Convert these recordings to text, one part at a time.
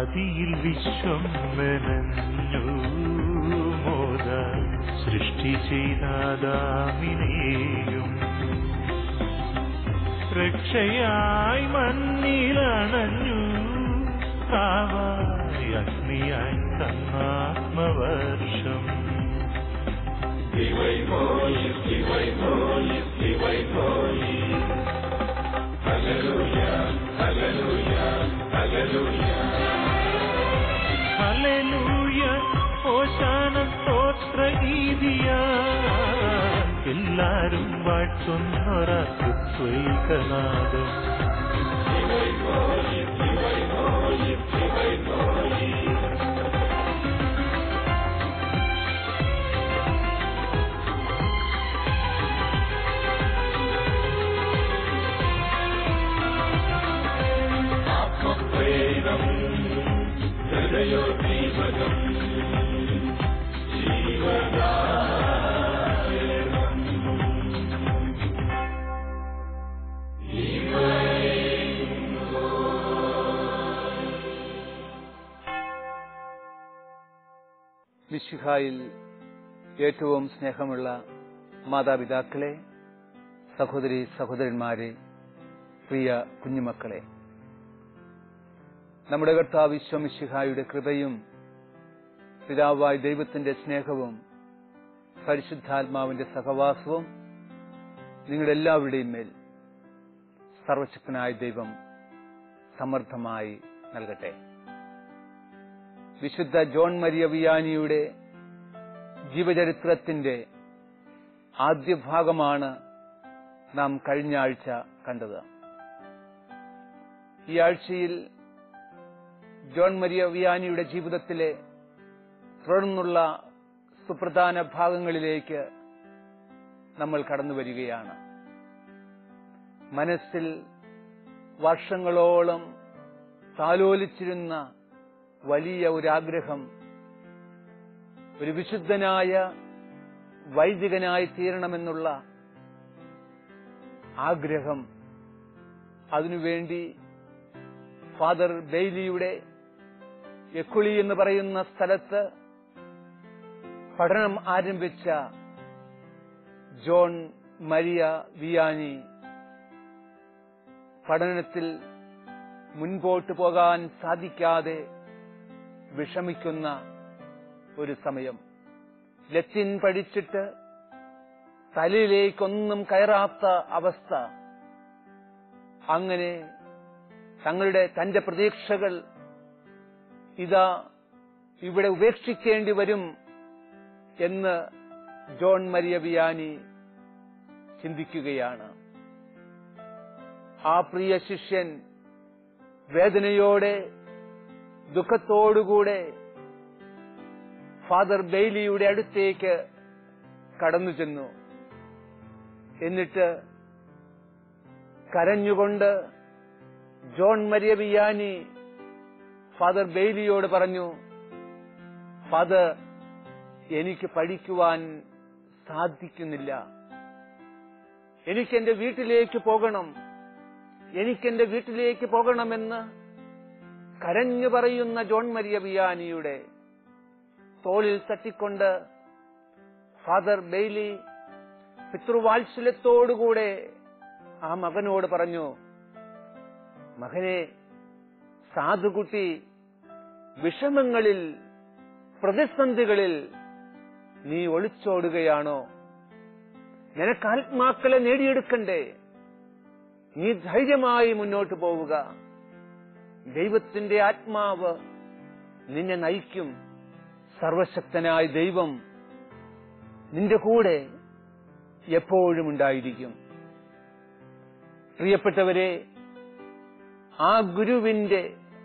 ആദിയിൽ വിശ്വം മെനഞ്ഞു മോദ സൃഷ്ടി ചെയ്താദാമിനെയും രക്ഷയായി മണ്ണിലണഞ്ഞു കാവായി അഗ്നിയായി തന്നാത്മവർഷം ഹല്ലേലൂയ ഓശാന സ്തോത്ര ഗീതിയ എല്ലാരും വാഴ്ത്തുന്നൊരത്വൈകനാദം മിശിഹായിൽ ഏറ്റവും സ്നേഹമുള്ള മാതാപിതാക്കളെ സഹോദരി സഹോദരന്മാരെ പ്രിയ കുഞ്ഞുമക്കളെ നമ്മുടെ കർത്താവ് വിശ്വമിശിഹായുടെ കൃപയും പിതാവായ ദൈവത്തിന്റെ സ്നേഹവും പരിശുദ്ധാത്മാവിന്റെ സഹവാസവും നിങ്ങളുടെ എല്ലാവരുടെയും മേൽ സർവശക്തനായ ദൈവം സമർത്ഥമായി നൽകട്ടെ വിശുദ്ധ ജോൺ മരിയ വിയാനിയുടെ ജീവചരിത്രത്തിന്റെ ആദ്യ ഭാഗമാണ് നാം കഴിഞ്ഞ ആഴ്ച കണ്ടത് ഈ ആഴ്ചയിൽ ജോൺ മരിയ വിയാനിയുടെ ജീവിതത്തിലെ തുടർന്നുള്ള സുപ്രധാന ഭാഗങ്ങളിലേക്ക് നമ്മൾ കടന്നു വരികയാണ് മനസ്സിൽ വർഷങ്ങളോളം താലോലിച്ചിരുന്ന വലിയ ഒരാഗ്രഹം ഒരു വിശുദ്ധനായ വൈദികനായി തീരണമെന്നുള്ള ആഗ്രഹം അതിനുവേണ്ടി ഫാദർ ബെയ്ലിയുടെ എക്കുളി എന്ന് പറയുന്ന സ്ഥലത്ത് പഠനം ആരംഭിച്ച ജോൺ മരിയ വിയാനി പഠനത്തിൽ മുൻപോട്ട് പോകാൻ സാധിക്കാതെ വിഷമിക്കുന്ന ഒരു സമയം ലത്തിൻ പഠിച്ചിട്ട് തലയിലേക്കൊന്നും കയറാത്ത അവസ്ഥ അങ്ങനെ തങ്ങളുടെ തന്റെ പ്രതീക്ഷകൾ ഇതാ ഇവിടെ ഉപേക്ഷിക്കേണ്ടി വരും എന്ന് ജോൺ മരിയ വിയാനി ചിന്തിക്കുകയാണ് ആ പ്രിയ ശിഷ്യൻ വേദനയോടെ ദുഃഖത്തോടുകൂടെ ഫാദർ ബെയ്ലിയുടെ അടുത്തേക്ക് കടന്നു ചെന്നു എന്നിട്ട് കരഞ്ഞുകൊണ്ട് ജോൺ മരിയ വിയാനി ഫാദർ ബെയ്ലിയോട് പറഞ്ഞു ഫാദർ എനിക്ക് പഠിക്കുവാൻ സാധിക്കുന്നില്ല എനിക്കെന്റെ വീട്ടിലേക്ക് പോകണം എനിക്കെന്റെ വീട്ടിലേക്ക് പോകണമെന്ന് കരഞ്ഞു പറയുന്ന ജോൺ മരിയ വിയാനിയുടെ തോളിൽ തട്ടിക്കൊണ്ട് ഫാദർ ബെയ്ലി പിതൃവാത്സല്യത്തോടുകൂടെ ആ മകനോട് പറഞ്ഞു മകനെ സാധുകുട്ടി വിഷമങ്ങളിൽ പ്രതിസന്ധികളിൽ നീ ഒളിച്ചോടുകയാണോ നിനക്ക് ആത്മാക്കളെ നേടിയെടുക്കണ്ടേ നീ ധൈര്യമായി മുന്നോട്ട് പോവുക ദൈവത്തിന്റെ ആത്മാവ് നിന്നെ നയിക്കും സർവശക്തനായ ദൈവം നിന്റെ കൂടെ എപ്പോഴും ഉണ്ടായിരിക്കും പ്രിയപ്പെട്ടവരെ ആ ഗുരുവിന്റെ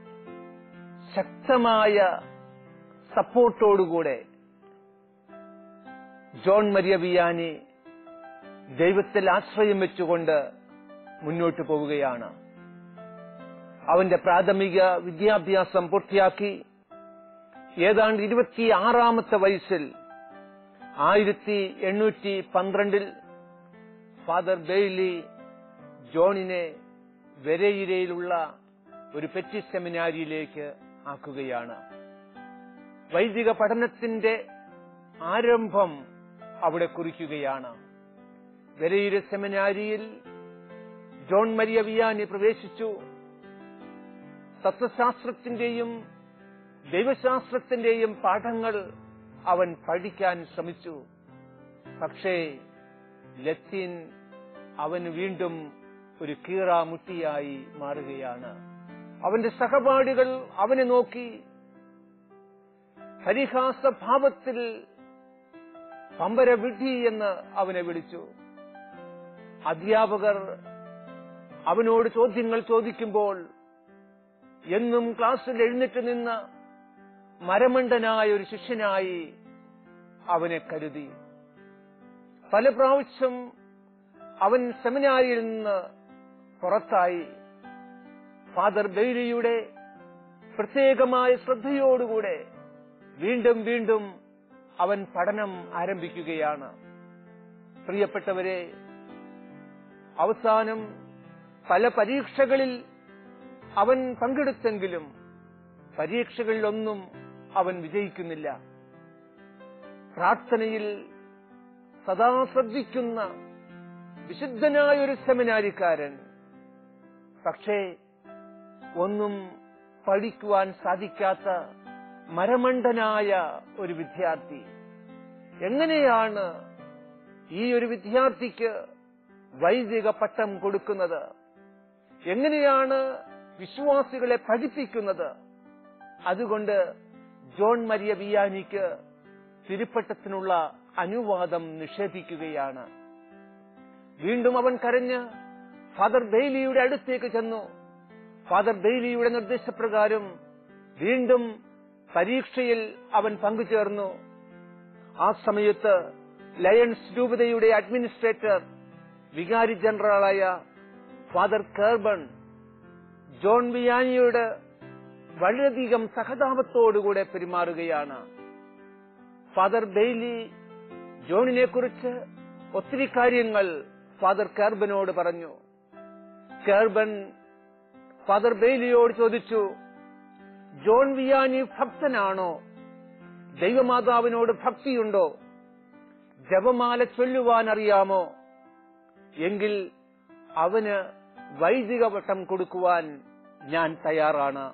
ശക്തമായ സപ്പോർട്ടോടുകൂടെ ജോൺ മരിയ വിയാനി ദൈവത്തിൽ ആശ്രയം വെച്ചുകൊണ്ട് മുന്നോട്ട് പോവുകയാണ് അവന്റെ പ്രാഥമിക വിദ്യാഭ്യാസം പൂർത്തിയാക്കി ഏതാണ്ട് ഇരുപത്തി ആറാമത്തെ വയസ്സിൽ ആയിരത്തി എണ്ണൂറ്റി പന്ത്രണ്ടിൽ ഫാദർ ബെയ്ലി ജോണിനെ വെരയിരയിലുള്ള ഒരു പെറ്റി സെമിനാരിയിലേക്ക് ആക്കുകയാണ് വൈദിക പഠനത്തിന്റെ ആരംഭം അവിടെ കുറിക്കുകയാണ് വെലയിര സെമിനാരിയിൽ ജോൺ മരിയ വിയാനി പ്രവേശിച്ചു തത്വശാസ്ത്രത്തിന്റെയും ദൈവശാസ്ത്രത്തിന്റെയും പാഠങ്ങൾ അവൻ പഠിക്കാൻ ശ്രമിച്ചു പക്ഷേ ലത്തീൻ അവന് വീണ്ടും ഒരു കീറാമുട്ടിയായി മാറുകയാണ് അവന്റെ സഹപാഠികൾ അവനെ നോക്കി പരിഹാസഭാവത്തിൽ പമ്പര വിഡി എന്ന് അവനെ വിളിച്ചു അധ്യാപകർ അവനോട് ചോദ്യങ്ങൾ ചോദിക്കുമ്പോൾ എന്നും ക്ലാസ്സിൽ എഴുന്നേറ്റ് നിന്ന് മരമണ്ടനായ ഒരു ശിഷ്യനായി അവനെ കരുതി പല പ്രാവശ്യം അവൻ സെമിനാരിയിൽ നിന്ന് പുറത്തായി ഫാദർ ബെയ്ലിയുടെ പ്രത്യേകമായ ശ്രദ്ധയോടുകൂടെ വീണ്ടും വീണ്ടും അവൻ പഠനം ആരംഭിക്കുകയാണ് പ്രിയപ്പെട്ടവരെ അവസാനം പല പരീക്ഷകളിൽ അവൻ പങ്കെടുത്തെങ്കിലും പരീക്ഷകളിലൊന്നും അവൻ വിജയിക്കുന്നില്ല പ്രാർത്ഥനയിൽ സദാ ശ്രദ്ധിക്കുന്ന വിശുദ്ധനായ ഒരു സെമിനാരിക്കാരൻ പക്ഷേ ഒന്നും പഠിക്കുവാൻ സാധിക്കാത്ത മരമണ്ടനായ ഒരു വിദ്യാർത്ഥി എങ്ങനെയാണ് ഈ ഒരു വിദ്യാർത്ഥിക്ക് വൈദിക പട്ടം കൊടുക്കുന്നത് എങ്ങനെയാണ് വിശ്വാസികളെ പഠിപ്പിക്കുന്നത് അതുകൊണ്ട് ജോൺ മരിയ വിയാനിക്ക് തിരുപ്പട്ടത്തിനുള്ള അനുവാദം നിഷേധിക്കുകയാണ് വീണ്ടും അവൻ കരഞ്ഞ് ഫാദർ ബെയ്ലിയുടെ അടുത്തേക്ക് ചെന്നു ഫാദർ ബെയ്ലിയുടെ നിർദ്ദേശപ്രകാരം വീണ്ടും പരീക്ഷയിൽ അവൻ പങ്കുചേർന്നു ആ സമയത്ത് ലയൺസ് രൂപതയുടെ അഡ്മിനിസ്ട്രേറ്റർ വികാരി ജനറലായ ഫാദർ കേർബൺ ജോൺ വിയാനിയോട് വളരെയധികം സഹതാപത്തോടുകൂടെ പെരുമാറുകയാണ് ഫാദർ ബെയ്ലി ജോണിനെ കുറിച്ച് ഒത്തിരി കാര്യങ്ങൾ ഫാദർ കേർബനോട് പറഞ്ഞു കേർബൻ ഫാദർ ബെയ്ലിയോട് ചോദിച്ചു ജോൺ വിയാനി ഭക്തനാണോ ദൈവമാതാവിനോട് ഭക്തിയുണ്ടോ ജപമാല ചൊല്ലുവാൻ അറിയാമോ എങ്കിൽ അവന് വൈദിക വട്ടം കൊടുക്കുവാൻ ഞാൻ തയ്യാറാണ്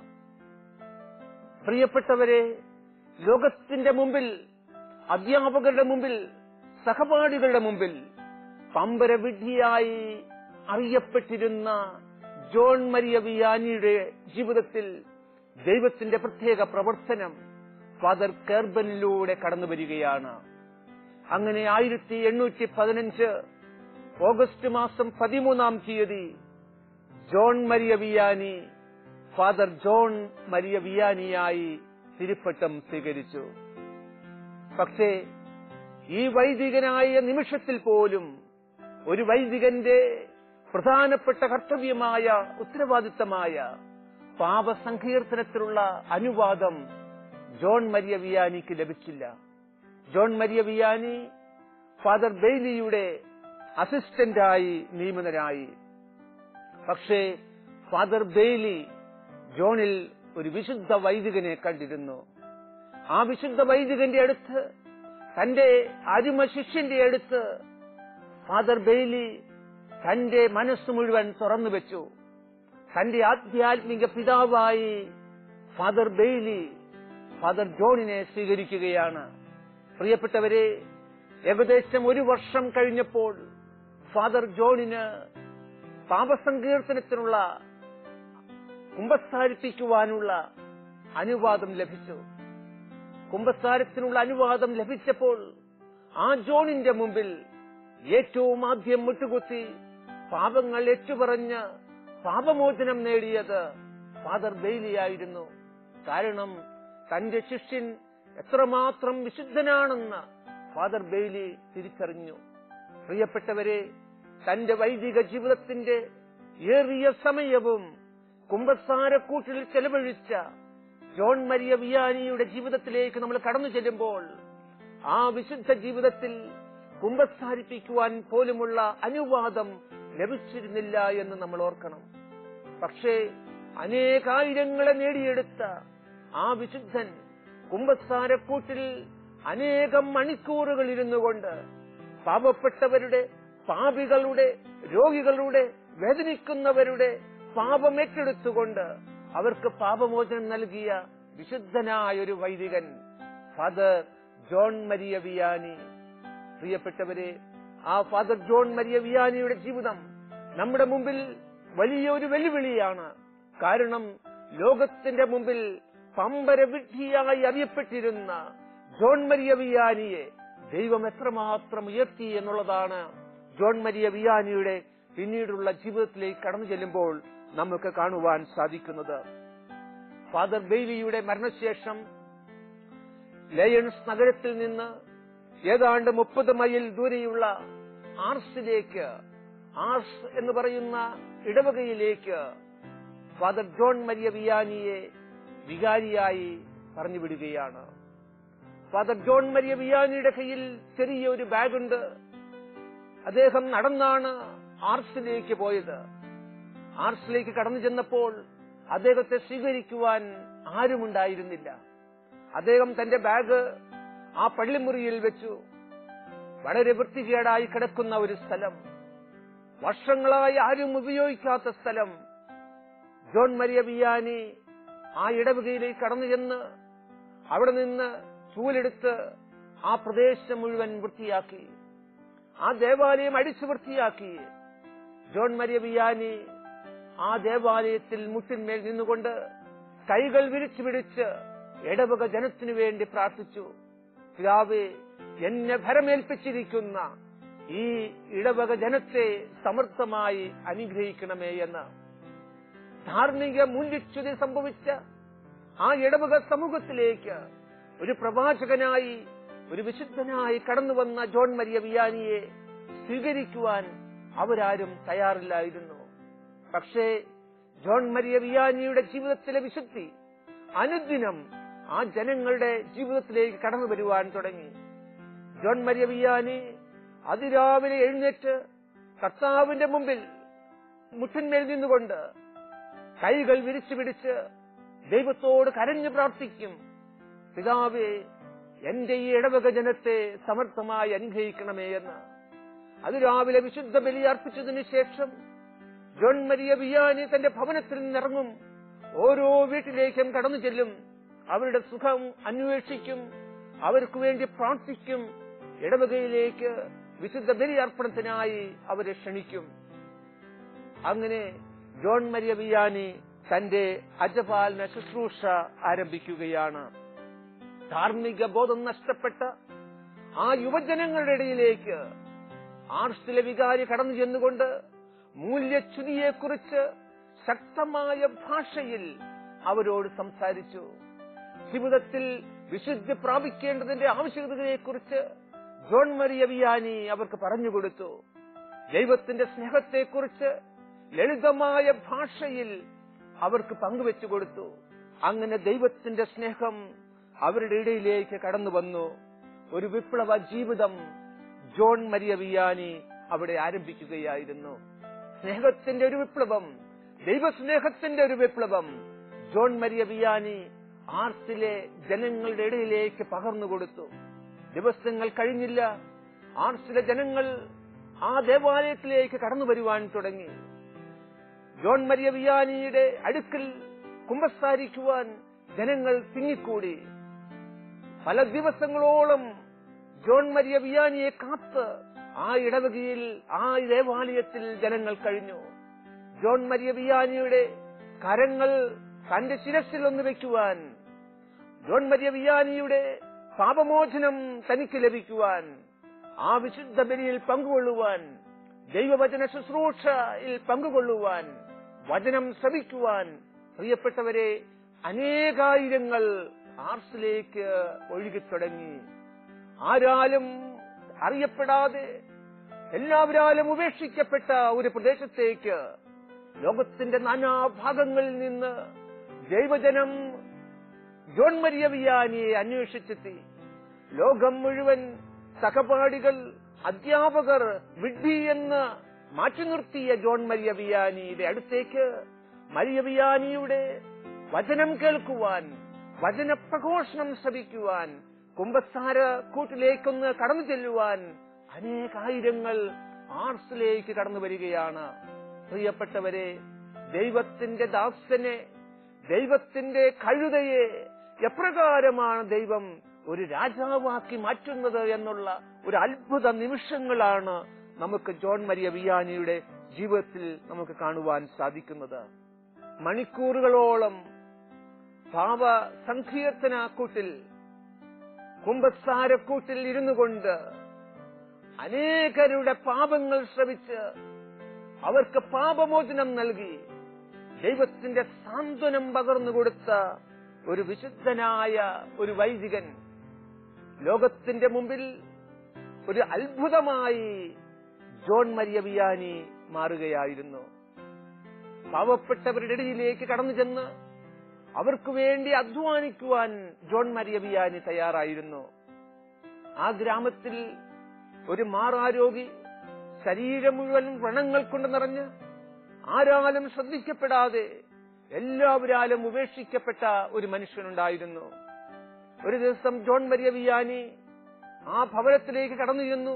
പ്രിയപ്പെട്ടവരെ ലോകത്തിന്റെ മുമ്പിൽ അധ്യാപകരുടെ മുമ്പിൽ സഹപാഠികളുടെ മുമ്പിൽ പമ്പരവിഡ്ഢിയായി അറിയപ്പെട്ടിരുന്ന ജോൺ മരിയ വിയാനിയുടെ ജീവിതത്തിൽ ദൈവത്തിന്റെ പ്രത്യേക പ്രവർത്തനം ഫാദർ കേർബനിലൂടെ കടന്നു വരികയാണ് അങ്ങനെ ആയിരത്തി എണ്ണൂറ്റി പതിനഞ്ച് ഓഗസ്റ്റ് മാസം പതിമൂന്നാം തീയതി John Maria Vianney father John Maria വിയാനിയായി തിരുപ്പട്ടം സ്വീകരിച്ചു പക്ഷേ ഈ വൈദികനായ നിമിഷത്തിൽ പോലും ഒരു വൈദികന്റെ പ്രധാനപ്പെട്ട കർത്തവ്യമായ ഉത്തരവാദിത്തമായ പാപസങ്കീർത്തനത്തിലുള്ള അനുവാദം ജോൺ മരിയ വിയാനിക്ക് ലഭിച്ചില്ല ജോൺ മരിയ വിയാനി ഫാദർ ബെയ്ലിയുടെ അസിസ്റ്റന്റായി നിയമിതനായി പക്ഷേ ഫാദർ ബെയ്ലി ജോണിൽ ഒരു വിശുദ്ധ വൈദികനെ കണ്ടിരുന്നു ആ വിശുദ്ധ വൈദികന്റെ അടുത്ത് തന്റെ അരുമ ശിഷ്യന്റെ അടുത്ത് ഫാദർ ബെയ്ലി തന്റെ മനസ്സ് മുഴുവൻ തുറന്നു വെച്ചു തന്റെ ആധ്യാത്മിക പിതാവായി ഫാദർ ബെയ്ലി ഫാദർ ജോണിനെ സ്വീകരിക്കുകയാണ് പ്രിയപ്പെട്ടവരെ ഏകദേശം ഒരു വർഷം കഴിഞ്ഞപ്പോൾ ഫാദർ ജോണിന് പാപസങ്കീർത്തനത്തിനുള്ള കുംഭസ്ഥാരിപ്പിക്കുവാനുള്ള അനുവാദം ലഭിച്ചു കുംഭസ്ഥാരത്തിനുള്ള അനുവാദം ലഭിച്ചപ്പോൾ ആ ജോണിന്റെ മുമ്പിൽ ഏറ്റവും ആദ്യം മുട്ടുകുത്തി പാപങ്ങൾ ഏറ്റുപറഞ്ഞ് പാപമോചനം നേടിയത് ഫാദർ ബെയ്ലിയായിരുന്നു കാരണം തന്റെ ശിഷ്യൻ എത്രമാത്രം വിശുദ്ധനാണെന്ന് ഫാദർ ബെയ്ലി തിരിച്ചറിഞ്ഞു പ്രിയപ്പെട്ടവരെ തന്റെ വൈദിക ജീവിതത്തിന്റെ ഏറിയ സമയവും കുംഭസാരക്കൂട്ടിൽ ചെലവഴിച്ച ജോൺ മരിയ വിയാനിയുടെ ജീവിതത്തിലേക്ക് നമ്മൾ കടന്നു ചെല്ലുമ്പോൾ ആ വിശുദ്ധ ജീവിതത്തിൽ കുംഭസാരിപ്പിക്കുവാൻ പോലുമുള്ള അനുവാദം ലഭിച്ചിരുന്നില്ല എന്ന് നമ്മൾ ഓർക്കണം പക്ഷേ അനേകായിരങ്ങളെ നേടിയെടുത്ത ആ വിശുദ്ധൻ കുമ്പസാരക്കൂട്ടിൽ അനേകം മണിക്കൂറുകൾ ഇരുന്നു കൊണ്ട് പാപപ്പെട്ടവരുടെ പാപികളുടെ രോഗികളുടെ വേദനിക്കുന്നവരുടെ പാപം ഏറ്റെടുത്തുകൊണ്ട് അവർക്ക് പാപമോചനം നൽകിയ വിശുദ്ധനായ ഒരു വൈദികൻ ഫാദർ ജോൺ മരിയ വിയാനി പ്രിയപ്പെട്ടവരെ ആ ഫാദർ ജോൺ മരിയ വിയാനിയുടെ ജീവിതം നമ്മുടെ മുമ്പിൽ വലിയൊരു വെല്ലുവിളിയാണ് കാരണം ലോകത്തിന്റെ മുമ്പിൽ പമ്പര വിഡ്ഢിയായി അറിയപ്പെട്ടിരുന്ന ജോൺ മരിയ വിയാനിയെ ദൈവം എത്രമാത്രം ഉയർത്തി എന്നുള്ളതാണ് ജോൺ മരിയ വിയാനിയുടെ പിന്നീടുള്ള ജീവിതത്തിലേക്ക് കടന്നു ചെല്ലുമ്പോൾ നമുക്ക് കാണുവാൻ സാധിക്കുന്നത് ഫാദർ ബെയ്ലിയുടെ മരണശേഷം ലയൺസ് നഗരത്തിൽ നിന്ന് ഏതാണ്ട് മുപ്പത് മൈൽ ദൂരെയുള്ള ആർസിലേക്ക് ആർസ് എന്ന് പറയുന്ന ഇടവകയിലേക്ക് ഫാദർ ജോൺ മരിയ വിയാനിയെ വികാരിയായി പറഞ്ഞുവിടുകയാണ് ഫാദർ ജോൺ മരിയ വിയാനിയുടെ കയ്യിൽ ചെറിയ ഒരു ബാഗുണ്ട് അദ്ദേഹം നടന്നാണ് ആർസിലേക്ക് പോയത് ആർസിലേക്ക് കടന്നു ചെന്നപ്പോൾ അദ്ദേഹത്തെ സ്വീകരിക്കുവാൻ ആരുമുണ്ടായിരുന്നില്ല അദ്ദേഹം തന്റെ ബാഗ് ആ പള്ളിമുറിയിൽ വെച്ചു വളരെ വൃത്തികേടായി കിടക്കുന്ന ഒരു സ്ഥലം വർഷങ്ങളായി ആരും ഉപയോഗിക്കാത്ത സ്ഥലം ജോൺ മരിയ വിയാനി ആ ഇടവകയിലേക്ക് കടന്നു ചെന്ന് അവിടെ നിന്ന് ചൂലെടുത്ത് ആ പ്രദേശം മുഴുവൻ വൃത്തിയാക്കി ആ ദേവാലയം അടിച്ചു വൃത്തിയാക്കി ജോൺ മരിയ വിയാനി ആ ദേവാലയത്തിൽ മുട്ടിന്മേൽ നിന്നുകൊണ്ട് കൈകൾ വിരിച്ചു പിടിച്ച് ഇടവക ജനത്തിനു വേണ്ടി പ്രാർത്ഥിച്ചു പിതാവേ എന്നെ ഭരമേൽപ്പിച്ചിരിക്കുന്ന ഈ ഇടവക ജനത്തെ സമർത്ഥമായി അനുഗ്രഹിക്കണമേ എന്ന് ധാർമ്മിക മൂല്യച്യുതി സംഭവിച്ച ആ ഇടവക സമൂഹത്തിലേക്ക് ഒരു പ്രവാചകനായി ഒരു വിശുദ്ധനായി കടന്നു വന്ന ജോൺ മരിയ വിയാനിയെ സ്വീകരിക്കുവാൻ അവരാരും തയ്യാറില്ലായിരുന്നു പക്ഷേ ജോൺ മരിയ വിയാനിയുടെ ജീവിതത്തിലെ വിശുദ്ധി അനുദിനം ആ ജനങ്ങളുടെ ജീവിതത്തിലേക്ക് കടന്നു വരുവാൻ തുടങ്ങി ജോൺ മരിയ വിയാനി അതിരാവിലെ എഴുന്നേറ്റ് കർത്താവിന്റെ മുമ്പിൽ മുട്ടിന്മേൽ നിന്നുകൊണ്ട് കൈകൾ വിരിച്ചു പിടിച്ച് ദൈവത്തോട് കരഞ്ഞു പ്രാർത്ഥിക്കും പിതാവേ എന്റെ ഈ ഇടവക ജനത്തെ സമർത്ഥമായി അനുഗ്രഹിക്കണമേ എന്ന് അതിരാവിലെ വിശുദ്ധ ബലി അർപ്പിച്ചതിനു ശേഷം ജോൺ മരിയ വിയാനി തന്റെ ഭവനത്തിൽ നിന്നിറങ്ങും ഓരോ വീട്ടിലേക്കും കടന്നു ചെല്ലും അവരുടെ സുഖം അന്വേഷിക്കും അവർക്ക് വേണ്ടി പ്രാർത്ഥിക്കും ഇടവകയിലേക്ക് വിശുദ്ധ ബലി അർപ്പണത്തിനായി അവരെ ക്ഷണിക്കും അങ്ങനെ ജോൺ മരിയ വിയാനി തന്റെ അജപാലന ശുശ്രൂഷ ആരംഭിക്കുകയാണ് ധാർമ്മിക ബോധം നഷ്ടപ്പെട്ട ആ യുവജനങ്ങളുടെ ഇടയിലേക്ക് ആർട്സിലെ വികാരി കടന്നു ചെന്നുകൊണ്ട് മൂല്യച്യുതിയെക്കുറിച്ച് ശക്തമായ ഭാഷയിൽ അവരോട് സംസാരിച്ചു ജീവിതത്തിൽ വിശുദ്ധി പ്രാപിക്കേണ്ടതിന്റെ ആവശ്യകതയെക്കുറിച്ച് ജോൺ മരിയ വിയാനി അവർക്ക് പറഞ്ഞുകൊടുത്തു ദൈവത്തിന്റെ സ്നേഹത്തെക്കുറിച്ച് ലളിതമായ ഭാഷയിൽ അവർക്ക് പങ്കുവെച്ചു കൊടുത്തു അങ്ങനെ ദൈവത്തിന്റെ സ്നേഹം അവരുടെ ഇടയിലേക്ക് കടന്നു വന്നു ഒരു വിപ്ലവ ജീവിതം ജോൺ മരിയ വിയാനി അവിടെ ആരംഭിക്കുകയായിരുന്നു സ്നേഹത്തിന്റെ ഒരു വിപ്ലവം ദൈവസ്നേഹത്തിന്റെ ഒരു വിപ്ലവം ജോൺ മരിയ വിയാനി ആർസിലെ ജനങ്ങളുടെ ഇടയിലേക്ക് പകർന്നു കൊടുത്തു ദിവസങ്ങൾ കഴിഞ്ഞില്ല ആർസിലെ ജനങ്ങൾ ആ ദേവാലയത്തിലേക്ക് കടന്നു വരുവാൻ തുടങ്ങി ജോൺ മരിയ വിയാനിയുടെ അടുക്കൽ കുമ്പസാരിക്കുവാൻ ജനങ്ങൾ തിങ്ങിക്കൂടി പല ദിവസങ്ങളോളം ജോൺ മരിയ വിയാനിയെ കാത്ത് ആ ഇടവകയിൽ ആ ദേവാലയത്തിൽ ജനങ്ങൾ കഴിഞ്ഞു ജോൺ മരിയ വിയാനിയുടെ കരങ്ങൾ തന്റെ ശിരസിൽ ഒന്ന് വെക്കുവാൻ ജോൺ മരിയ വിയാനിയുടെ പാപമോചനം തനിക്ക് ലഭിക്കുവാൻ ആ വിശുദ്ധ ബലിയിൽ പങ്കുകൊള്ളുവാൻ ദൈവവചന ശുശ്രൂഷയിൽ പങ്കുകൊള്ളുവാൻ വചനം ശ്രവിക്കുവാൻ പ്രിയപ്പെട്ടവരെ അനേകായിരങ്ങൾ ആർസിലേക്ക് ഒഴുകിത്തുടങ്ങി ആരാലും അറിയപ്പെടാതെ എല്ലാവരാലും ഉപേക്ഷിക്കപ്പെട്ട ഒരു പ്രദേശത്തേക്ക് ലോകത്തിന്റെ നാനാഭാഗങ്ങളിൽ നിന്ന് ദൈവജനം ജോൺ മരിയ വിയാനിയെ അന്വേഷിച്ചെത്തി ലോകം മുഴുവൻ സഹപാഠികൾ അധ്യാപകർ വിഡ്ഢി എന്ന് മാറ്റി നിർത്തിയ ജോൺ മരിയ വിയാനിയുടെ അടുത്തേക്ക് മരിയ വിയാനിയുടെ വചനം കേൾക്കുവാൻ വചനപ്രഘോഷണം ശ്രവിക്കുവാൻ കുമ്പസാര കൂട്ടിലേക്കൊന്ന് കടന്നു ചെല്ലുവാൻ അനേകായിരങ്ങൾ ആർസിലേക്ക് കടന്നു വരികയാണ് പ്രിയപ്പെട്ടവരെ ദൈവത്തിന്റെ ദാസനെ ദൈവത്തിന്റെ കഴുതയെ എപ്രകാരമാണ് ദൈവം ഒരു രാജാവാക്കി മാറ്റുന്നത് എന്നുള്ള ഒരു അത്ഭുത നിമിഷങ്ങളാണ് നമുക്ക് ജോൺ മരിയ വിയാനിയുടെ ജീവിതത്തിൽ നമുക്ക് കാണുവാൻ സാധിക്കുന്നത് മണിക്കൂറുകളോളം ഭാവ സങ്കീർത്തനാക്കൂട്ടിൽ കുമ്പസാരക്കൂട്ടിൽ ഇരുന്നു കൊണ്ട് അനേകരുടെ പാപങ്ങൾ ശ്രവിച്ച് അവർക്ക് പാപമോചനം നൽകി ദൈവത്തിന്റെ സാന്ത്വനം പകർന്നു കൊടുത്ത ഒരു വിശുദ്ധനായ ഒരു വൈദികൻ ലോകത്തിന്റെ മുമ്പിൽ ഒരു അത്ഭുതമായി ജോൺ മരിയ വിയാനി മാറുകയായിരുന്നു പാവപ്പെട്ടവരുടെ ഇടയിലേക്ക് കടന്നു ചെന്ന് അവർക്ക് വേണ്ടി അധ്വാനിക്കുവാൻ ജോൺ മരിയ വിയാനി തയ്യാറായിരുന്നു ആ ഗ്രാമത്തിൽ ഒരു മാറാരോഗി ശരീരം മുഴുവൻ വ്രണങ്ങൾ കൊണ്ട് നിറഞ്ഞ് ആരാലും ശ്രദ്ധിക്കപ്പെടാതെ എല്ലാവരാലും ഉപേക്ഷിക്കപ്പെട്ട ഒരു മനുഷ്യനുണ്ടായിരുന്നു ഒരു ദിവസം ജോൺ മരിയ വിയാനി ആ ഭവനത്തിലേക്ക് കടന്നു ചെന്നു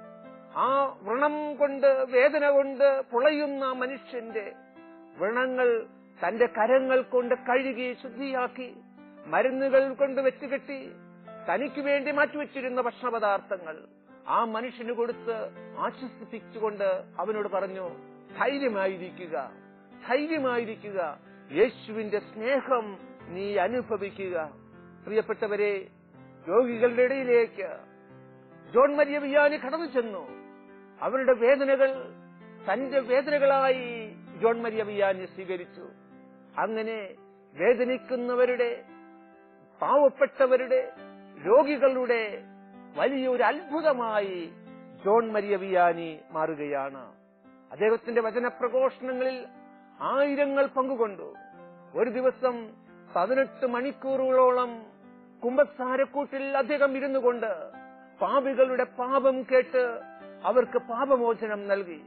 ആ വ്രണം കൊണ്ട് വേദന കൊണ്ട് പുളയുന്ന മനുഷ്യന്റെ വ്രണങ്ങൾ തന്റെ കരങ്ങൾ കൊണ്ട് കഴുകി ശുദ്ധിയാക്കി മരുന്നുകൾ കൊണ്ട് വെച്ചുകെട്ടി തനിക്ക് വേണ്ടി മാറ്റിവെച്ചിരുന്ന ഭക്ഷണപദാർത്ഥങ്ങൾ ആ മനുഷ്യന് കൊടുത്ത് ആശ്വസിപ്പിച്ചുകൊണ്ട് അവനോട് പറഞ്ഞു ധൈര്യമായിരിക്കുക ധൈര്യമായിരിക്കുക യേശുവിന്റെ സ്നേഹം നീ അനുഭവിക്കുക പ്രിയപ്പെട്ടവരെ രോഗികളുടെ ഇടയിലേക്ക് ജോൺ മരിയ വിയാനി കടന്നു ചെന്നു അവരുടെ വേദനകൾ തന്റെ വേദനകളായി ജോൺ മരിയ വിയാനി സ്വീകരിച്ചു അങ്ങനെ വേദനിക്കുന്നവരുടെ പാവപ്പെട്ടവരുടെ രോഗികളുടെ വലിയൊരു അത്ഭുതമായി ജോൺ മരിയ വിയാനി മാറുകയാണ് അദ്ദേഹത്തിന്റെ വചനപ്രഘോഷണങ്ങളിൽ ആയിരങ്ങൾ പങ്കുകൊണ്ടു ഒരു ദിവസം പതിനെട്ട് മണിക്കൂറുകളോളം കുമ്പസാരക്കൂട്ടിൽ അദ്ദേഹം ഇരുന്നു കൊണ്ട് പാപികളുടെ പാപം കേട്ട് അവർക്ക് പാപമോചനം നൽകി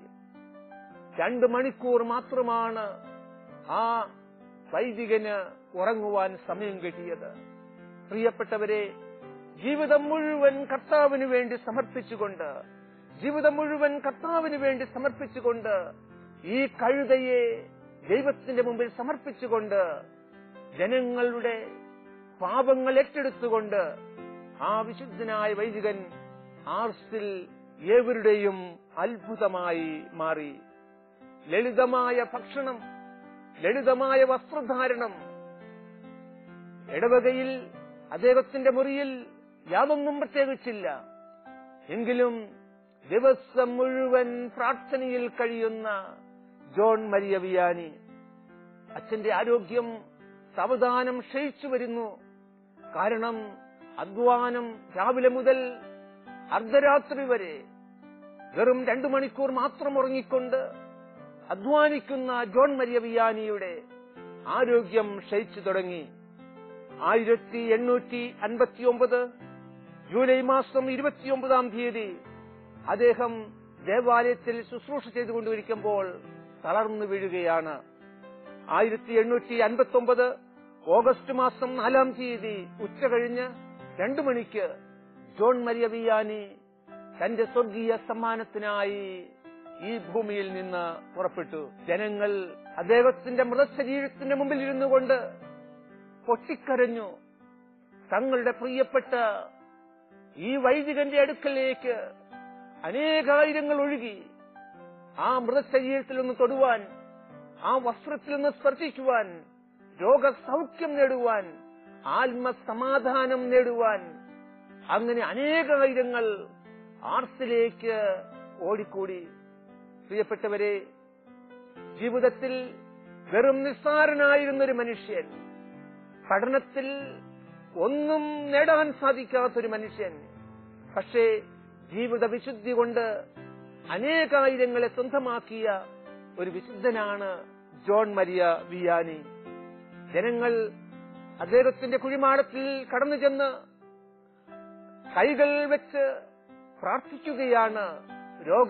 രണ്ടു മണിക്കൂർ മാത്രമാണ് ആ വൈദികന് ഉറങ്ങുവാൻ സമയം കിട്ടിയത് പ്രിയപ്പെട്ടവരെ ജീവിതം മുഴുവൻ കർത്താവിന് വേണ്ടി സമർപ്പിച്ചുകൊണ്ട് ജീവിതം മുഴുവൻ കർത്താവിന് വേണ്ടി സമർപ്പിച്ചുകൊണ്ട് ഈ കഴുതയെ ദൈവത്തിന്റെ മുമ്പിൽ സമർപ്പിച്ചുകൊണ്ട് ജനങ്ങളുടെ പാപങ്ങൾ ഏറ്റെടുത്തുകൊണ്ട് ആ വിശുദ്ധനായ വൈദികൻ ആർസിൽ ഏവരുടെയും അത്ഭുതമായി മാറി ലളിതമായ ഭക്ഷണം ലളിതമായ വസ്ത്രധാരണം ഇടവകയിൽ അദ്ദേഹത്തിന്റെ മുറിയിൽ യാതൊന്നും പ്രത്യേകിച്ചില്ല എങ്കിലും ദിവസം മുഴുവൻ പ്രാർത്ഥനയിൽ കഴിയുന്ന ജോൺ മരിയ വിയാനി അച്ഛന്റെ ആരോഗ്യം സാവധാനം ക്ഷയിച്ചു വരുന്നു കാരണം അധ്വാനം രാവിലെ മുതൽ അർദ്ധരാത്രി വരെ വെറും രണ്ടു മണിക്കൂർ മാത്രം ഉറങ്ങിക്കൊണ്ട് അധ്വാനിക്കുന്ന ജോൺ മരിയ വിയാനിയുടെ ആരോഗ്യം ക്ഷയിച്ചു തുടങ്ങി ആയിരത്തി എണ്ണൂറ്റി അൻപത്തിയൊമ്പത് ജൂലൈ മാസം ഇരുപത്തിയൊമ്പതാം തീയതി അദ്ദേഹം ദേവാലയത്തിൽ ശുശ്രൂഷ ചെയ്തുകൊണ്ടിരിക്കുമ്പോൾ തളർന്നു വീഴുകയാണ് ആയിരത്തി എണ്ണൂറ്റി അൻപത്തി ഒമ്പത് ഓഗസ്റ്റ് മാസം നാലാം തീയതി ഉച്ച കഴിഞ്ഞ് രണ്ടു മണിക്ക് ജോൺ മരിയ വിയാനി തന്റെ സ്വർഗീയ സമ്മാനത്തിനായി ഈ ഭൂമിയിൽ നിന്ന് പുറപ്പെട്ടു ജനങ്ങൾ അദ്ദേഹത്തിന്റെ മൃതശരീരത്തിന്റെ മുമ്പിൽ ഇരുന്നു കൊണ്ട് പൊട്ടിക്കരഞ്ഞു തങ്ങളുടെ പ്രിയപ്പെട്ട ഈ വൈദികന്റെ അടുക്കലേക്ക് അനേകായിരങ്ങൾ ഒഴുകി ആ മൃതശരീരത്തിൽ ഒന്ന് തൊടുവാൻ ആ വസ്ത്രത്തിൽ നിന്ന് സ്പർശിക്കുവാൻ രോഗസൗഖ്യം നേടുവാൻ ആത്മസമാധാനം നേടുവാൻ അങ്ങനെ അനേകായിരങ്ങൾ ആർസിലേക്ക് ഓടിക്കൂടി പ്രിയപ്പെട്ടവരെ ജീവിതത്തിൽ വെറും നിസ്സാരനായിരുന്ന ഒരു മനുഷ്യൻ പഠനത്തിൽ ഒന്നും നേടാൻ സാധിക്കാത്തൊരു മനുഷ്യൻ പക്ഷേ ജീവിത വിശുദ്ധി കൊണ്ട് അനേകായിരങ്ങളെ സ്വന്തമാക്കിയ ഒരു വിശുദ്ധനാണ് ജോൺ മരിയ വിയാനി ജനങ്ങൾ അദ്ദേഹത്തിന്റെ കുഴിമാടത്തിൽ കടന്നു ചെന്ന് കൈകൾ വെച്ച് പ്രാർത്ഥിക്കുകയാണ്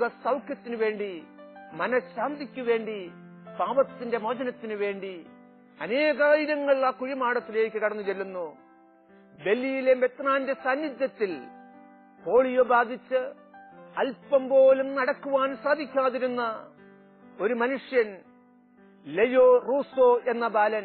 രോഗസൗഖ്യത്തിനു വേണ്ടി മനഃശാന്തിക്കു വേണ്ടി പാപത്തിന്റെ മോചനത്തിനു വേണ്ടി അനേകായിരങ്ങൾ ആ കുഴിമാടത്തിലേക്ക് കടന്നു ചെല്ലുന്നു ഡൽഹിയിലെ മെത്രാന്റെ സാന്നിധ്യത്തിൽ പോളിയോ ബാധിച്ച് അല്പം പോലും നടക്കുവാൻ സാധിക്കാതിരുന്ന ഒരു മനുഷ്യൻ ലയോ റൂസോ എന്ന ബാലൻ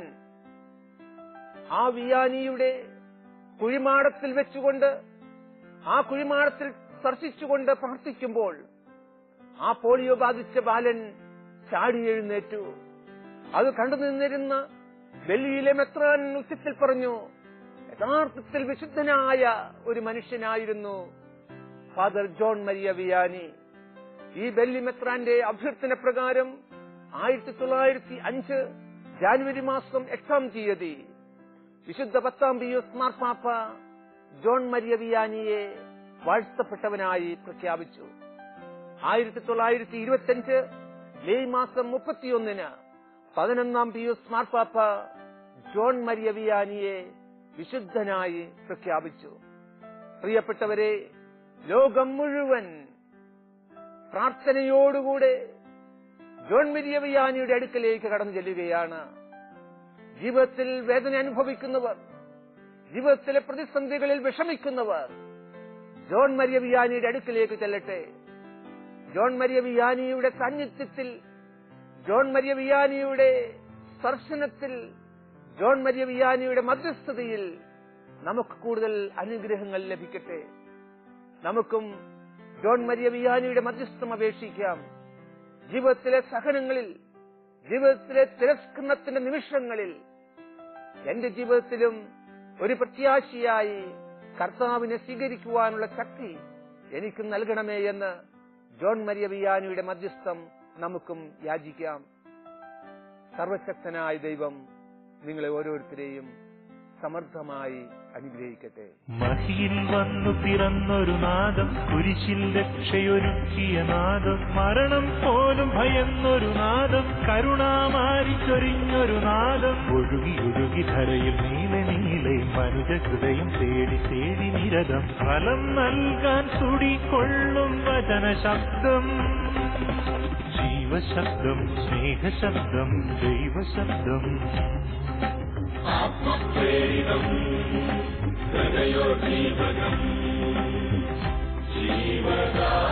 ആ വിയാനിയുടെ കുഴിമാടത്തിൽ വെച്ചുകൊണ്ട് ആ കുഴിമാടത്തിൽ സ്പർശിച്ചുകൊണ്ട് പ്രാർത്ഥിക്കുമ്പോൾ ആ പോളിയോ ബാധിച്ച ബാലൻ ചാടി എഴുന്നേറ്റു അത് കണ്ടു നിന്നിരുന്ന ഡൽഹിയിലെ മെത്രാൻ ഉച്ചത്തിൽ പറഞ്ഞു യഥാർത്ഥത്തിൽ വിശുദ്ധനായ ഒരു മനുഷ്യനായിരുന്നു ഫാദർ ജോൺ മരിയ വിയാനി ഈ ബെല്ലി മെത്രാന്റെ അഭ്യർത്ഥന പ്രകാരം ആയിരത്തി തൊള്ളായിരത്തി അഞ്ച് ജാനുവരി മാസം എട്ടാം തീയതി വിശുദ്ധ പത്താം പിയൂസ് മാർപ്പാപ്പ ജോൺ മരിയ വിയാനിയെ വാഴ്ത്തപ്പെട്ടവനായി പ്രഖ്യാപിച്ചു ആയിരത്തി തൊള്ളായിരത്തി ഇരുപത്തിയഞ്ച് മെയ് മാസം മുപ്പത്തിയൊന്നിന് പതിനൊന്നാം പിയൂസ് മാർപ്പാപ്പ ജോൺ മരിയ വിയാനിയെ വിശുദ്ധനായി പ്രഖ്യാപിച്ചു പ്രിയപ്പെട്ടവരെ ലോകം മുഴുവൻ പ്രാർത്ഥനയോടുകൂടെ ജോൺ മരിയ വിയാനിയുടെ അടുക്കലേക്ക് കടന്നു ചെല്ലുകയാണ് ജീവിതത്തിൽ വേദന അനുഭവിക്കുന്നവർ ജീവിതത്തിലെ പ്രതിസന്ധികളിൽ വിഷമിക്കുന്നവർ ജോൺ മരിയ വിയാനിയുടെ അടുക്കലേക്ക് ചെല്ലട്ടെ ജോൺ മരിയ വിയാനിയുടെ സാന്നിധ്യത്തിൽ ജോൺ മരിയ വിയാനിയുടെ സ്പർശനത്തിൽ ജോൺ മരിയ വിയാനിയുടെ മധ്യസ്ഥതയിൽ നമുക്ക് കൂടുതൽ അനുഗ്രഹങ്ങൾ ലഭിക്കട്ടെ നമുക്കും ജോൺ മരിയ വിയാനിയുടെ മധ്യസ്ഥം അപേക്ഷിക്കാം ജീവിതത്തിലെ സഹനങ്ങളിൽ ജീവിതത്തിലെ തിരസ്കരണത്തിന്റെ നിമിഷങ്ങളിൽ എന്റെ ജീവിതത്തിലും ഒരു പ്രത്യാശയായി കർത്താവിനെ സ്വീകരിക്കുവാനുള്ള ശക്തി എനിക്ക് നൽകണമേ എന്ന് ജോൺ മരിയ വിയാനിയുടെ മധ്യസ്ഥം നമുക്കും യാചിക്കാം സർവശക്തനായ ദൈവം നിങ്ങളെ ഓരോരുത്തരെയും സമർത്ഥമായി അനുഗ്രഹിക്കട്ടെ മഹിയിൽ വന്നു പിറന്നൊരു നാദം കുരിശിൽ രക്ഷയൊരുക്കിയ നാദം മരണം പോലും ഭയന്നൊരു നാദം കരുണാമാരിച്ചൊരിഞ്ഞൊരു നാദം ഒഴുകി ഒഴുകി ധരയിൽ നീല നീലെ മനുജ ഹൃദയം തേടി തേടി നിരതം ഫലം നൽകാൻ സുടികൊള്ളും വചന ശബ്ദം ജീവശബ്ദം സ്നേഹശബ്ദം ദൈവശബ്ദം ആത്മപ്രേരിതം ഹൃദയോദ്ദീപകം ജീവദാ